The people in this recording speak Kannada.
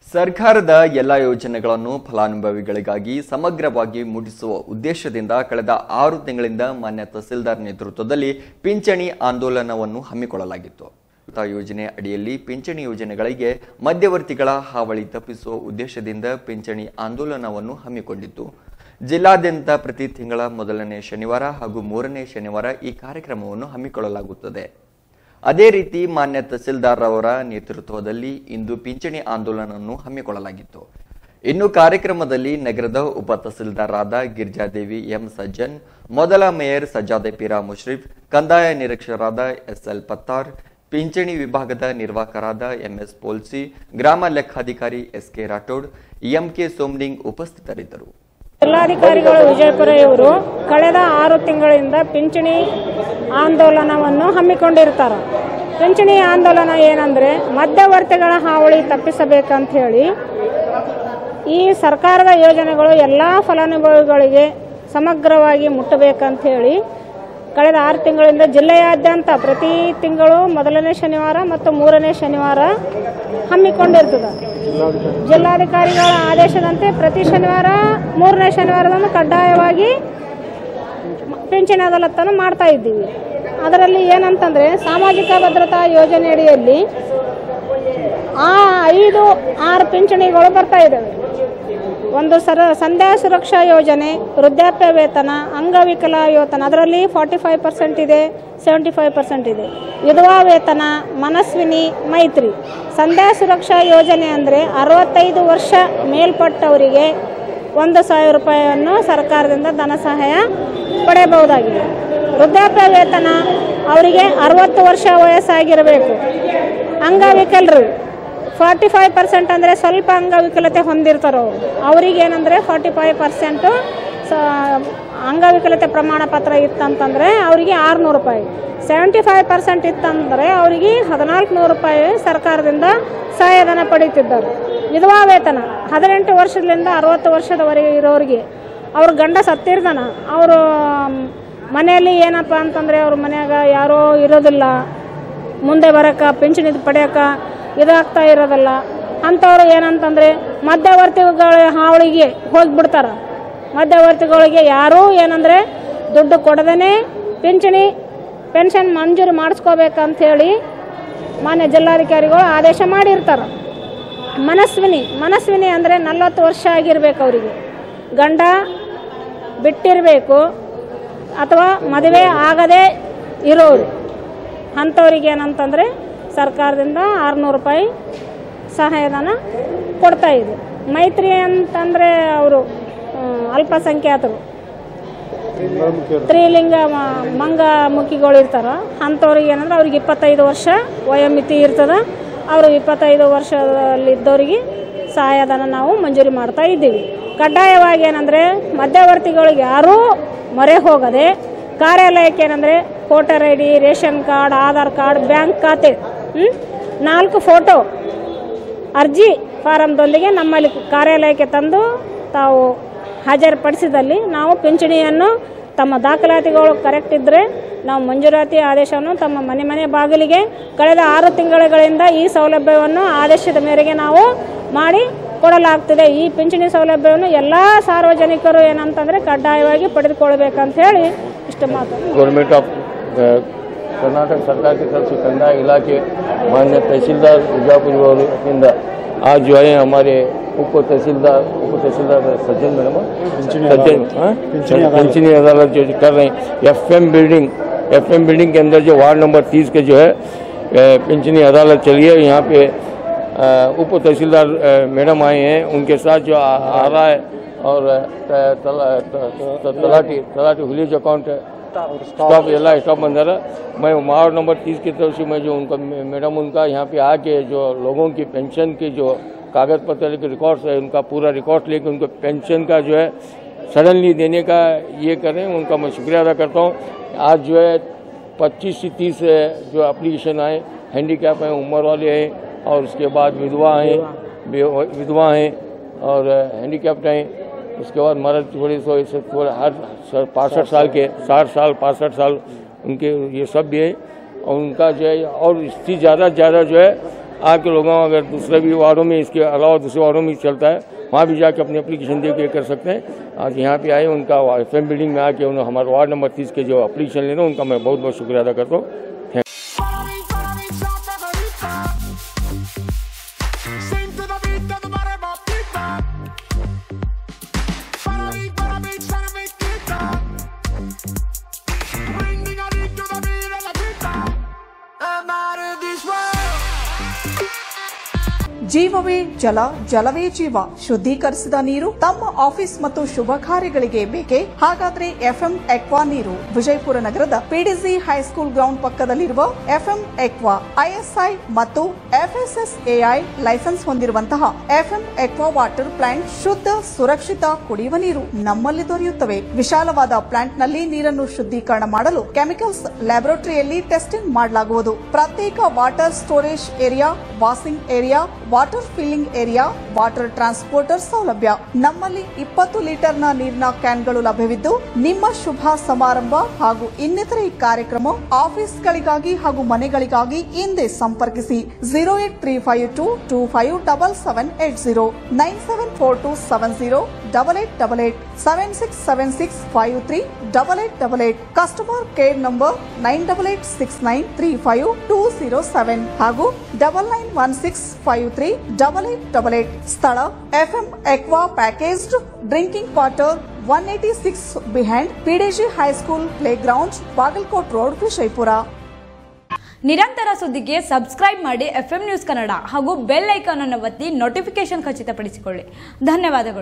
ಸರ್ಕಾರದ ಎಲ್ಲ ಯೋಜನೆಗಳನ್ನು ಫಲಾನುಭವಿಗಳಿಗಾಗಿ ಸಮಗ್ರವಾಗಿ ಮುಟ್ಟಿಸುವ ಉದ್ದೇಶದಿಂದ ಕಳೆದ ಆರು ತಿಂಗಳಿಂದ ಮಾನ್ಯ ತಹಸೀಲ್ದಾರ್ ನೇತೃತ್ವದಲ್ಲಿ ಪಿಂಚಣಿ ಆಂದೋಲನವನ್ನು ಹಮ್ಮಿಕೊಳ್ಳಲಾಗಿತ್ತು ಅಮೃತ ಯೋಜನೆ ಅಡಿಯಲ್ಲಿ ಪಿಂಚಣಿ ಯೋಜನೆಗಳಿಗೆ ಮಧ್ಯವರ್ತಿಗಳ ಹಾವಳಿ ತಪ್ಪಿಸುವ ಉದ್ದೇಶದಿಂದ ಪಿಂಚಣಿ ಆಂದೋಲನವನ್ನು ಹಮ್ಮಿಕೊಂಡಿತ್ತು ಜಿಲ್ಲಾದ್ಯಂತ ಪ್ರತಿ ತಿಂಗಳ ಮೊದಲನೇ ಶನಿವಾರ ಹಾಗೂ ಮೂರನೇ ಶನಿವಾರ ಈ ಕಾರ್ಯಕ್ರಮವನ್ನು ಹಮ್ಮಿಕೊಳ್ಳಲಾಗುತ್ತದೆ ಅದೇ ರೀತಿ ಮಾನ್ಯ ತಹಸೀಲ್ದಾರ್ ಅವರ ನೇತೃತ್ವದಲ್ಲಿ ಇಂದು ಪಿಂಚಣಿ ಆಂದೋಲನವನ್ನು ಹಮ್ಮಿಕೊಳ್ಳಲಾಗಿತ್ತು ಇನ್ನು ಕಾರ್ಯಕ್ರಮದಲ್ಲಿ ನಗರದ ಉಪ ತಹಸೀಲ್ದಾರಾದ ಗಿರ್ಜಾದೇವಿ ಎಂ ಸಜ್ಜನ್ ಮೊದಲ ಮೇಯರ್ ಸಜ್ಜಾದೆ ಪೀರಾ ಮುಷ್ರಿಫ್ ಕಂದಾಯ ನಿರೀಕ್ಷಕರಾದ ಎಸ್ಎಲ್ ಪತ್ತಾರ್ ಪಿಂಚಣಿ ವಿಭಾಗದ ನಿರ್ವಾಹಕರಾದ ಎಂಎಸ್ ಪೋಲ್ಸಿ ಗ್ರಾಮ ಲೆಕ್ಕಾಧಿಕಾರಿ ಎಸ್ಕೆ ರಾಠೋಡ್ ಎಂಕೆ ಸೋಮ್ನಿಂಗ್ ಉಪಸ್ಥಿತರಿದ್ದರು ಜಿಲ್ಲಾಧಿಕಾರಿಗಳು ವಿಜಯಪುರ ಇವರು ಕಳೆದ ಆರು ತಿಂಗಳಿಂದ ಪಿಂಚಣಿ ಆಂದೋಲನವನ್ನು ಹಮ್ಮಿಕೊಂಡಿರ್ತಾರೆ ಪಿಂಚಣಿ ಆಂದೋಲನ ಏನಂದ್ರೆ ಮಧ್ಯವರ್ತಿಗಳ ಹಾವಳಿ ತಪ್ಪಿಸಬೇಕಂತ ಹೇಳಿ ಈ ಸರ್ಕಾರದ ಯೋಜನೆಗಳು ಎಲ್ಲ ಫಲಾನುಭವಿಗಳಿಗೆ ಸಮಗ್ರವಾಗಿ ಮುಟ್ಟಬೇಕಂತ ಹೇಳಿ ಕಳೆದ ಆರು ತಿಂಗಳಿಂದ ಜಿಲ್ಲೆಯಾದ್ಯಂತ ಪ್ರತಿ ತಿಂಗಳು ಮೊದಲನೇ ಶನಿವಾರ ಮತ್ತು ಮೂರನೇ ಶನಿವಾರ ಹಮ್ಮಿಕೊಂಡಿರ್ತದೆ ಜಿಲ್ಲಾಧಿಕಾರಿಗಳ ಆದೇಶದಂತೆ ಪ್ರತಿ ಶನಿವಾರ ಮೂರನೇ ಶನಿವಾರದಂದು ಕಡ್ಡಾಯವಾಗಿ ಪಿಂಚಣಿ ಅದಾಲತ್ತನ್ನು ಮಾಡ್ತಾ ಇದ್ದೀವಿ ಅದರಲ್ಲಿ ಏನಂತಂದ್ರೆ ಸಾಮಾಜಿಕ ಭದ್ರತಾ ಯೋಜನೆ ಅಡಿಯಲ್ಲಿ ಆ ಐದು ಆರು ಪಿಂಚಣಿಗಳು ಬರ್ತಾ ಇದ್ದಾವೆ ಒಂದು ಸರ ಸಂಧ್ಯಾ ಸುರಕ್ಷಾ ಯೋಜನೆ ವೃದ್ಧಾಪ್ಯ ವೇತನ ಅಂಗವಿಕಲ ವೇತನ ಅದರಲ್ಲಿ ಫಾರ್ಟಿ ಫೈವ್ ಪರ್ಸೆಂಟ್ ಇದೆ ಸೆವೆಂಟಿ ಫೈವ್ ಪರ್ಸೆಂಟ್ ಇದೆ ವಿಧವಾ ವೇತನ ಮನಸ್ವಿನಿ ಮೈತ್ರಿ ಸಂಧ್ಯಾ ಸುರಕ್ಷಾ ಯೋಜನೆ ಅಂದರೆ ಅರವತ್ತೈದು ವರ್ಷ ಮೇಲ್ಪಟ್ಟವರಿಗೆ ಒಂದು ಸಾವಿರ ರೂಪಾಯಿಯನ್ನು ಸರ್ಕಾರದಿಂದ ಧನ ಸಹಾಯ ಪಡೆಯಬಹುದಾಗಿದೆ ವೃದ್ಧಾಪ್ಯ ವೇತನ ಅವರಿಗೆ ಅರವತ್ತು ವರ್ಷ ವಯಸ್ಸಾಗಿರಬೇಕು ಅಂಗವಿಕಲರು ಫಾರ್ಟಿ ಫೈವ್ ಪರ್ಸೆಂಟ್ ಅಂದರೆ ಸ್ವಲ್ಪ ಅಂಗವಿಕಲತೆ ಹೊಂದಿರ್ತಾರೋ ಅವ್ರಿಗೆ ಏನಂದರೆ ಫಾರ್ಟಿ ಫೈವ್ ಪರ್ಸೆಂಟು ಸ ಅಂಗವಿಕಲತೆ ಪ್ರಮಾಣ ಪತ್ರ ಇತ್ತಂತಂದರೆ ಅವರಿಗೆ ಆರುನೂರು ರೂಪಾಯಿ ಸೆವೆಂಟಿ ಫೈವ್ ಪರ್ಸೆಂಟ್ ಇತ್ತಂದರೆ ಅವರಿಗೆ ಹದಿನಾಲ್ಕು ನೂರು ರೂಪಾಯಿ ಸರ್ಕಾರದಿಂದ ಸಹಾಯಧನ ಪಡೀತಿದ್ದಾರೆ ವಿಧವಾ ವೇತನ ಹದಿನೆಂಟು ವರ್ಷದಿಂದ ಅರವತ್ತು ವರ್ಷದವರೆಗೆ ಇರೋರಿಗೆ ಅವ್ರ ಗಂಡ ಸತ್ತಿರ್ತಾನ ಅವರು ಮನೆಯಲ್ಲಿ ಏನಪ್ಪ ಅಂತಂದರೆ ಅವ್ರ ಮನ್ಯಾಗ ಯಾರೋ ಇರೋದಿಲ್ಲ ಮುಂದೆ ಬರೋಕೆ ಪಿಂಚಣಿ ಪಡೆಯೋಕೆ ಇದಾಗ್ತಾ ಇರೋದಲ್ಲ ಅಂಥವ್ರು ಏನಂತಂದರೆ ಮಧ್ಯವರ್ತಿಗಳ ಹಾವಳಿಗೆ ಹೋಗಿಬಿಡ್ತಾರೆ ಮಧ್ಯವರ್ತಿಗಳಿಗೆ ಯಾರೂ ಏನಂದರೆ ದುಡ್ಡು ಕೊಡದೇ ಪಿಂಚಣಿ ಪೆನ್ಷನ್ ಮಂಜೂರು ಮಾಡಿಸ್ಕೋಬೇಕಂತ ಹೇಳಿ ಮಾನ್ಯ ಜಿಲ್ಲಾಧಿಕಾರಿಗಳು ಆದೇಶ ಮಾಡಿರ್ತಾರೆ ಮನಸ್ವಿನಿ ಮನಸ್ವಿನಿ ಅಂದರೆ ನಲ್ವತ್ತು ವರ್ಷ ಆಗಿರ್ಬೇಕು ಅವರಿಗೆ ಗಂಡ ಬಿಟ್ಟಿರಬೇಕು ಅಥವಾ ಮದುವೆ ಆಗದೇ ಇರೋರು ಅಂಥವ್ರಿಗೆ ಏನಂತಂದರೆ ಸರ್ಕಾರದಿಂದ ಆರುನೂರು ರೂಪಾಯಿ ಸಹಾಯಧನ ಕೊಡ್ತಾ ಇದೆ ಮೈತ್ರಿ ಅಂತಂದರೆ ಅವರು ಅಲ್ಪಸಂಖ್ಯಾತರು ತ್ರಿಲಿಂಗ ಮ- ಮಂಗಮುಖಿಗಳು ಇರ್ತಾರ ಅಂಥವ್ರಿಗೆ ಏನಂದ್ರೆ ಅವ್ರಿಗೆ ಇಪ್ಪತ್ತೈದು ವರ್ಷ ವಯೋಮಿತಿ ಇರ್ತದೆ ಅವರು ಇಪ್ಪತ್ತೈದು ವರ್ಷದಲ್ಲಿದ್ದವರಿಗೆ ಸಹಾಯಧನ ನಾವು ಮಂಜೂರಿ ಮಾಡ್ತಾ ಇದ್ದೀವಿ ಕಡ್ಡಾಯವಾಗಿ ಏನಂದರೆ ಮಧ್ಯವರ್ತಿಗಳಿಗೆ ಯಾರೂ ಮೊರೆ ಹೋಗದೆ ಕಾರ್ಯಾಲಯಕ್ಕೆ ಏನಂದರೆ voter I D ration card Aadhaar card bank ಖಾತೆ ಹ್ಮ್? ನಾಲ್ಕು ಫೋಟೋ ಅರ್ಜಿ ಫಾರಮ್ದೊಂದಿಗೆ ನಮ್ಮಲ್ಲಿ ಕಾರ್ಯಾಲಯಕ್ಕೆ ತಂದು ತಾವು ಹಾಜರುಪಡಿಸಿದಲ್ಲಿ ನಾವು ಪಿಂಚಣಿಯನ್ನು ತಮ್ಮ ದಾಖಲಾತಿಗಳು ಕರೆಕ್ಟ್ ಇದ್ದರೆ ನಾವು ಮಂಜೂರಾತಿ ಆದೇಶವನ್ನು ತಮ್ಮ ಮನೆ ಮನೆ ಬಾಗಿಲಿಗೆ ಕಳೆದ ಆರು ತಿಂಗಳುಗಳಿಂದ ಈ ಸೌಲಭ್ಯವನ್ನು ಆದೇಶದ ಮೇರೆಗೆ ನಾವು ಮಾಡಿ ಕೊಡಲಾಗ್ತಿದೆ ಈ ಪಿಂಚಣಿ ಸೌಲಭ್ಯವನ್ನು ಎಲ್ಲ ಸಾರ್ವಜನಿಕರು ಏನಂತಂದರೆ ಕಡ್ಡಾಯವಾಗಿ ಪಡೆದುಕೊಳ್ಬೇಕಂತ ಹೇಳಿ ಇಷ್ಟು ಮಾತು गवर्नमेंट ऑफ अ, कर्नाटक सरकार की तरफ से कंदाय इलाके मान्य तहसीलदार बीजापुर वरिंद आज जो है हमारे उप तहसीलदार उप तहसीलदार सज्जन मैडम सज्जन हाँ? पेंशनी अदालत जो कर रहे हैं F M building F M building के अंदर जो वार्ड नंबर तीस के जो है अ, पेंशनी अदालत चली है यहाँ पे अ, उप तहसीलदार अ, मैडम आए हैं उनके साथ जो आ, आ रहा है और अ, त- तला- त- त- talati talati village account stop एला स्टॉप बंदर मैं वार्ड नंबर तीस की तरफ से मैं जो उनका मैडम उनका यहाँ पे आके जो लोगों की पेंशन की जो कागज पत्र के रिकॉर्ड्स है उनका पूरा रिकॉर्ड लेके उनको पेंशन का जो है सडनली देने का ये करें उनका मैं शुक्रिया अदा करता हूँ आज जो है पच्चीस से तीस जो एप्लीकेशन आए हैंडीकैप हैं उम्र वाले हैं और उसके बाद विधवा हैं बे- विधवा हैं और हैंडीकैप्ड हैं उसके बाद मर्द थोड़ी सौ ऐसे थोड़े हर पासठ साल के साठ साल पासठ साल उनके ये सब भी है और उनका जो है और इससे ज़्यादा से ज़्यादा जो है आपके लोगों को अगर दूसरे भी वार्डों में इसके अलावा दूसरे वार्डों में चलता है वहाँ भी जाके अपनी एप्लीकेशन दे के कर सकते हैं आज यहाँ पे आए उनका एफ बिल्डिंग में आके उन्होंने हमारे वार्ड नंबर तीस के जो एप्लीकेशन लेना उनका मैं बहुत बहुत शुक्रिया अदा करता हूँ Thank you. Follow me, follow me, stop the bonita. Sing to the beat of the marimba. Follow me, follow me, follow me, kita. Ring ding a ding to the beat of the beat. I'm out of this world. ಜೀವವೇ ಜಲ ಜಲವೇ ಜೀವ ಶುದ್ಧೀಕರಿಸಿದ ನೀರು ತಮ್ಮ ಆಫೀಸ್ ಮತ್ತು ಶುಭ ಕಾರ್ಯಗಳಿಗೆ ಬೇಕೆ ಹಾಗಾದ್ರೆ ಎಫ್ಎಂ ಎಕ್ವಾ ನೀರು ವಿಜಯಪುರ ನಗರದ ಪಿಡಿಸಿ ಹೈಸ್ಕೂಲ್ ಗ್ರೌಂಡ್ ಪಕ್ಕದಲ್ಲಿರುವ ಎಫ್ಎಂ ಎಕ್ವಾ ಐಎಸ್ಐ ಮತ್ತು ಎಫ್ಎಸ್ಎಸ್ಎಐ ಲೈಸೆನ್ಸ್ ಹೊಂದಿರುವಂತಹ ಎಫ್ಎಂ ಎಕ್ವಾ ವಾಟರ್ ಪ್ಲಾಂಟ್ ಶುದ್ಧ ಸುರಕ್ಷಿತ ಕುಡಿಯುವ ನೀರು ನಮ್ಮಲ್ಲಿ ದೊರೆಯುತ್ತವೆ ವಿಶಾಲವಾದ ಪ್ಲಾಂಟ್ ನಲ್ಲಿ ನೀರನ್ನು ಶುದ್ಧೀಕರಣ ಮಾಡಲು ಕೆಮಿಕಲ್ಸ್ ಲ್ಯಾಬೊರೇಟರಿಯಲ್ಲಿ ಟೆಸ್ಟಿಂಗ್ ಮಾಡಲಾಗುವುದು ಪ್ರತ್ಯೇಕ water storage area washing area water filling area water transporter ಸೌಲಭ್ಯ ನಮ್ಮಲ್ಲಿ ಇಪ್ಪತ್ತು ಲೀಟರ್ನ ನೀರಿನ ಕ್ಯಾನ್ಗಳು ಲಭ್ಯವಿದ್ದು ನಿಮ್ಮ ಶುಭ ಸಮಾರಂಭ ಹಾಗೂ ಇನ್ನಿತರೆ ಕಾರ್ಯಕ್ರಮ ಆಫೀಸ್ಗಳಿಗಾಗಿ ಹಾಗೂ ಮನೆಗಳಿಗಾಗಿ ಹಿಂದೆ ಸಂಪರ್ಕಿಸಿ zero eight three five two two five double seven eight zero nine seven four two seven zero double eight double eight seven six seven six five three double eight double eight customer care number nine double eight six nine three five two zero seven ಹಾಗೂ double nine one six five three double eight double eight ಸ್ಥಳ FM aqua packaged drinking water one eighty six behind PDG high school play ground Bagalkot road Vijayapura ನಿರಂತರ ಸುದ್ದಿಗೆ ಸಬ್ಸ್ಕ್ರೈಬ್ ಮಾಡಿ ಎಫ್ ನ್ಯೂಸ್ ಕನ್ನಡ ಹಾಗೂ ಬೆಲ್ ಐಕಾನ್ ಅನ್ನು ಒತ್ತಿ ನೋಟಿಫಿಕೇಶನ್ ಖಚಿತಪಡಿಸಿಕೊಳ್ಳಿ ಧನ್ಯವಾದಗಳು